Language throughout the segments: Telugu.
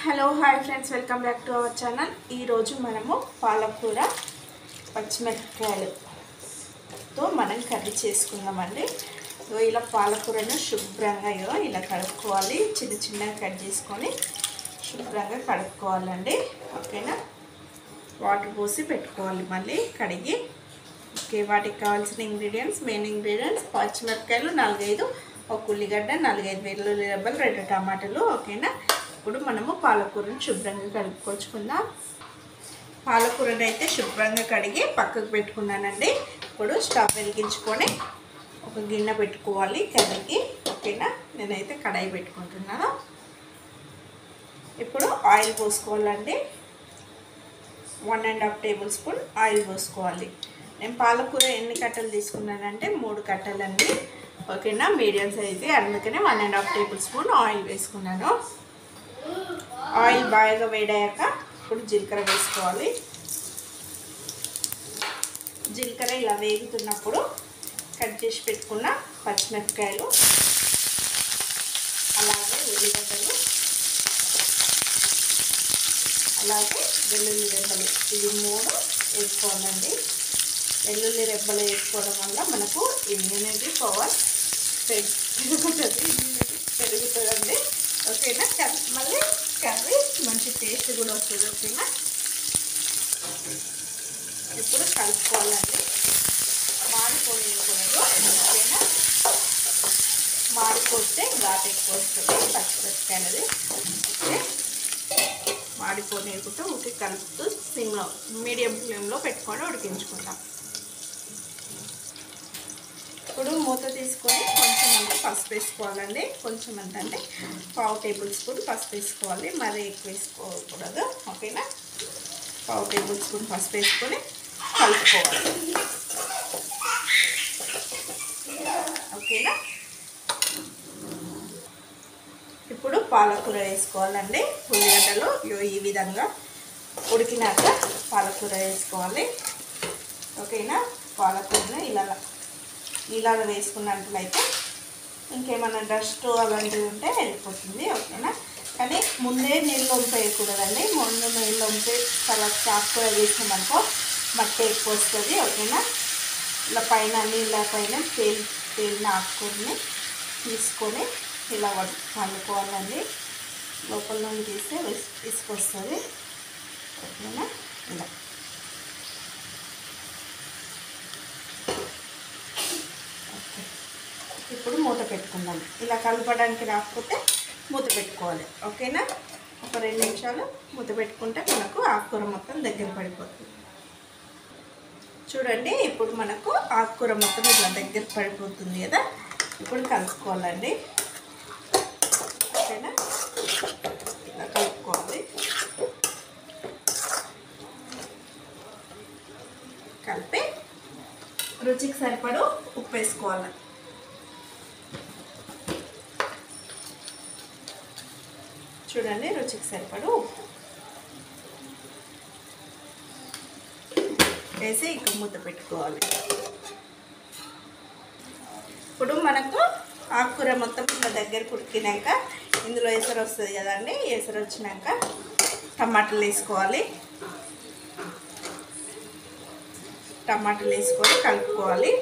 hello hi friends welcome back to our channel ఈరోజు మనము పాలకూర పచ్చిమిరపకాయలుతో మనం కర్రీ చేసుకుందామండి సో ఇలా పాలకూరను శుభ్రంగా ఇగో ఇలా కడుక్కోవాలి చిన్న చిన్నగా కట్ చేసుకొని శుభ్రంగా కడుక్కోవాలండి ఓకేనా వాటర్ పోసి పెట్టుకోవాలి మళ్ళీ కడిగి ఓకే వాటికి కావాల్సిన ఇంగ్రీడియంట్స్ మెయిన్ ఇంగ్రీడియంట్స్ పచ్చిమిరపకాయలు నాలుగైదు ఒక ఉల్లిగడ్డ నాలుగైదు వెల్లుల్లి రెబ్బలు రెండు టమాటాలు ఓకేనా ఇప్పుడు మనము పాలకూరను శుభ్రంగా కడుక్కొచ్చుకుందాం పాలకూరను అయితే శుభ్రంగా కడిగి పక్కకు పెట్టుకున్నానండి ఇప్పుడు స్టవ్ వెలిగించుకొని ఒక గిన్నె పెట్టుకోవాలి కర్రీకి ఓకేనా నేనైతే కడాయి పెట్టుకుంటున్నాను ఇప్పుడు ఆయిల్ పోసుకోవాలండి one and half tablespoon oil పోసుకోవాలి నేను పాలకూర ఎన్ని కట్టలు తీసుకున్నానంటే మూడు కట్టలండి ఓకేనా మీడియం సైజు అందుకనే one and half tablespoon oil వేసుకున్నాను ఆయిల్ బాగా వేడాక ఇప్పుడు జీలకర్ర వేసుకోవాలి జీలకర్ర ఇలా వేగుతున్నప్పుడు కట్ చేసి పెట్టుకున్న పచ్చిమిరపకాయలు అలాగే ఉల్లిగడ్డలు అలాగే వెల్లుల్లి రెబ్బలు ఇవి మూడు వేసుకోవాలండి వెల్లుల్లి రెబ్బలు వేసుకోవడం వల్ల మనకు ఇమ్యూనిటీ పవర్ పెరుగుతుంది ఇమ్యూనిటీ పెరుగుతుందండి ఓకేనా కర్రీ మళ్ళీ కర్రీ మంచి టేస్ట్ కూడా వస్తుంది ఓకేనా ఇప్పుడు కలుపుకోవాలండి మాడిపోయకూడదు ఓకేనా మాడిపోతే ఘాట్ ఎక్కువ వస్తుంది పచ్చిమిరపకాయలది ఓకే మాడిపోనేయకుండా ఉడికి కలుపుతూ సిమ్లో మీడియం ఫ్లేమ్లో పెట్టుకొని ఉడికించుకుంటాం ఇప్పుడు మూత తీసుకొని కొంచెం అంత పసుపు వేసుకోవాలండి కొంచెం అంత అంటే పావు టేబుల్ స్పూన్ పసుపు వేసుకోవాలి మరీ ఎక్కువ వేసుకోకూడదు ఓకేనా పావు టేబుల్ స్పూన్ పసుపు వేసుకొని కలుపుకోవాలి ఓకేనా ఇప్పుడు పాలకూర వేసుకోవాలండి ఉల్లిగడ్డలు ఇగో ఈ విధంగా ఉడికినాక పాలకూర వేసుకోవాలి ఓకేనా పాలకూరని ఇలా ఇలా వేసుకున్నట్లయితే ఇంకేమైనా డస్ట్ అలాంటివి ఉంటే వెళ్ళిపోతుంది ఓకేనా కానీ ముందే నీళ్ళు వంపేయకూడదండి ముందు నీళ్ళు వంపే తర్వాత ఆకుకూర వేసామనుకో మట్టి ఎక్కువ వస్తుంది ఓకేనా ఇలా పైన నీళ్ళ పైన తేలి తేలిన ఆకుకూరని తీసుకొని ఇలా వండుకోవాలండి లోపల నుండి తీస్తే తీసుకొస్తుంది ఓకేనా ఇలా ఓకే ఇప్పుడు మూత పెట్టుకుందాం ఇలా కలపడానికి రాకపోతే మూత పెట్టుకోవాలి ఓకేనా ఒక రెండు నిమిషాలు మూత పెట్టుకుంటే మనకు ఆకుకూర మొత్తం దగ్గర పడిపోతుంది చూడండి ఇప్పుడు మనకు ఆకుకూర మొత్తం ఇట్లా దగ్గర పడిపోతుంది కదా ఇప్పుడు కలుపుకోవాలండి ఓకేనా ఇలా కలుపుకోవాలి కలిపి రుచికి సరిపడు ఉప్పు వేసుకోవాలి చూడండి రుచికి సరిపడు ఉప్పు వేసి ఇంక మూత పెట్టుకోవాలి ఇప్పుడు మనకు ఆకుకూర మొత్తం ఇట్లా దగ్గర ఉడికినాక ఇందులో ఎసరు వస్తుంది కదండి ఎసరు వచ్చినాక టమాటాలు వేసుకోవాలి టమాటాలు వేసుకొని కలుపుకోవాలి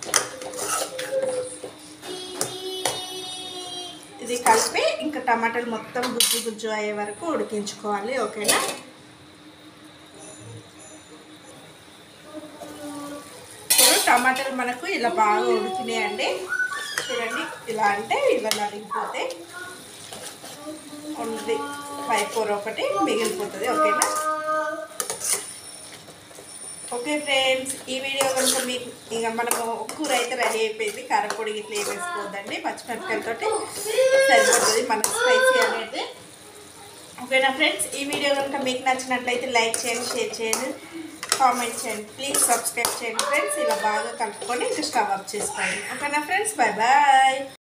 ఇది కలిపి ఇంకా టమాటాలు మొత్తం గుజ్జు గుజ్జు అయ్యే వరకు ఉడికించుకోవాలి ఓకేనా ఇప్పుడు టమాటాలు మనకు ఇలా బాగా ఉడికినాయండి చూడండి ఇలా అంటే ఇలా అడిగిపోతే ఓన్లీ ఫ్రై కూర ఒకటి మిగిలిపోతుంది ఓకేనా ఓకే ఫ్రెండ్స్ ఈ వీడియో కనుక మీకు ఇక మనము కూర అయితే రెడీ అయిపోయింది కారపొడి ఇట్లా ఏం వేసుకోవద్దండి పచ్చిమిరపకాయలతోటి సరిపోతుంది మనకు స్పైసీ అనేది ఓకేనా ఫ్రెండ్స్ ఈ వీడియో కనుక మీకు నచ్చినట్లయితే లైక్ చేయండి షేర్ చేయండి కామెంట్ చేయండి ప్లీజ్ సబ్స్క్రైబ్ చేయండి ఫ్రెండ్స్ ఇలా బాగా కలుపుకొని ఇంకా స్టవ్ అప్ చేసుకోండి ఓకేనా ఫ్రెండ్స్ బాయ్ బాయ్